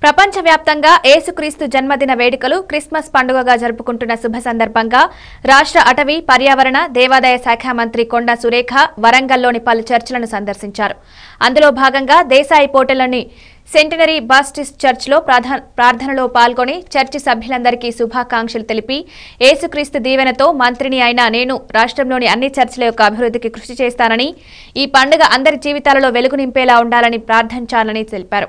ప్రపంచవ్యాప్తంగా ఏసుక్రీస్తు జన్మదిన వేడుకలు క్రిస్మస్ పండుగగా జరుపుకుంటున్న శుభ సందర్భంగా రాష్ట్ర అటవీ పర్యావరణ దేవాదాయ శాఖ మంత్రి కొండా సురేఖ వరంగల్లోని పలు చర్చిలను సందర్శించారు అందులో భాగంగా దేశాయి పోటెలోని సెంటినరీ బాస్టిస్ట్ చర్చ్లో ప్రాధ- ప్రార్థనలో పాల్గొని చర్చి సభ్యులందరికీ శుభాకాంక్షలు తెలిపి ఏసుక్రీస్తు దీవెనతో మంత్రిని అయిన నేను రాష్ట్రంలోని అన్ని చర్చిల యొక్క అభివృద్ధికి కృషి చేస్తానని ఈ పండుగ అందరి జీవితాలలో వెలుగు నింపేలా ఉండాలని ప్రార్థించాలని తెలిపారు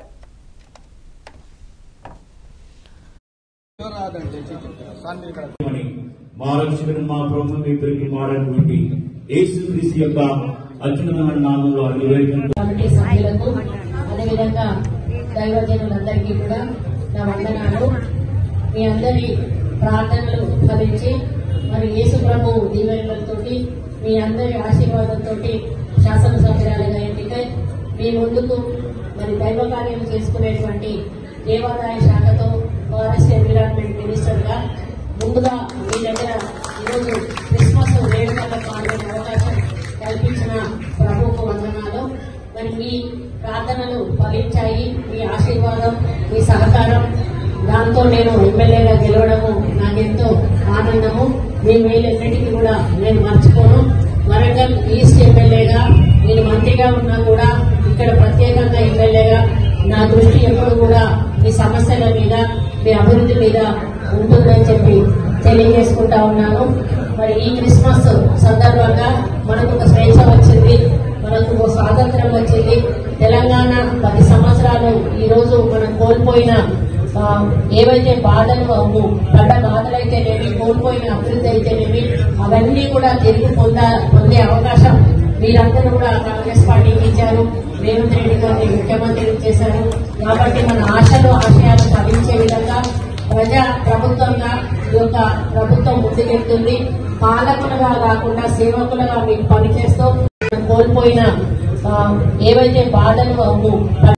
అని మా రక్షకుడు మా ప్రభు ఇద్దరికి మారినటువంటి యేసు క్రీస్తు యొక్క అత్యున్నతమైన నామంలో అభివేకం కమిటీ సభ్యులకు అదేవిధంగా దైవజనులందరికీ కూడా నా వందనాలు మీ అందరి ప్రార్థనలు ఫలించి మరి యేసు ప్రభు దీవెనలతోటి మీ అందరి ఆశీర్వాదంతో శాసనసభ్యురాలుగా ఎన్నికై మీ ముందుకు మరి దైవ కార్యం చేసుకునేటువంటి దేవాదాయ శాఖతో ఫారెస్ట్ ఎన్విరాన్మెంట్ మినిస్టర్ గా ముందుగా మీ దగ్గర ఈరోజు క్రిస్మస్ వేడుకల్లో పాల్గొనే అవకాశం కల్పించిన ప్రభువుకు వందనాలు మరి మీ ప్రార్థనలు ఫలించాయి మీ ఆశీర్వాదం మీ సహకారం దాంతో నేను ఎమ్మెల్యేగా గెలవడము నాకెంతో ఆనందము మీ మేలన్నిటికీ కూడా నేను మర్చిపోను వరంగల్ ఈస్ట్ ఎమ్మెల్యేగా నేను మంత్రిగా ఉన్నా కూడా ఇక్కడ ప్రత్యేకంగా ఎమ్మెల్యేగా నా దృష్టి ఎప్పుడు కూడా మీ సమస్యల మీద మీ అభివృద్ధి మీద ఉంటుందని చెప్పి తెలియజేసుకుంటా ఉన్నాను మరి ఈ క్రిస్మస్ సందర్భంగా మనకు ఒక స్వేచ్ఛ వచ్చింది మనకు ఒక స్వాతంత్రం వచ్చింది తెలంగాణ పది సంవత్సరాలు ఈ రోజు మనం కోల్పోయిన ఆ, ఏవైతే బాధలు అవు పడ్డ బాధలైతేనేమి కోల్పోయిన అభివృద్ధి అయితేనేమి అవన్నీ కూడా తిరిగి పొందా పొందే అవకాశం మీరందరూ కూడా కాంగ్రెస్ పార్టీకి ఇచ్చారు రేవంత్ రెడ్డి గారిని ముఖ్యమంత్రి చేశారు కాబట్టి మన ఆశలు ఆశయాలు ఫలించే విధంగా ప్రజా ప్రభుత్వంగా ఈ యొక్క ప్రభుత్వం ముందుకెళ్తుంది పాలకులుగా కాకుండా సేవకులుగా మీకు పనిచేస్తూ కోల్పోయిన ఆ, ఏవైతే బాధలు అవు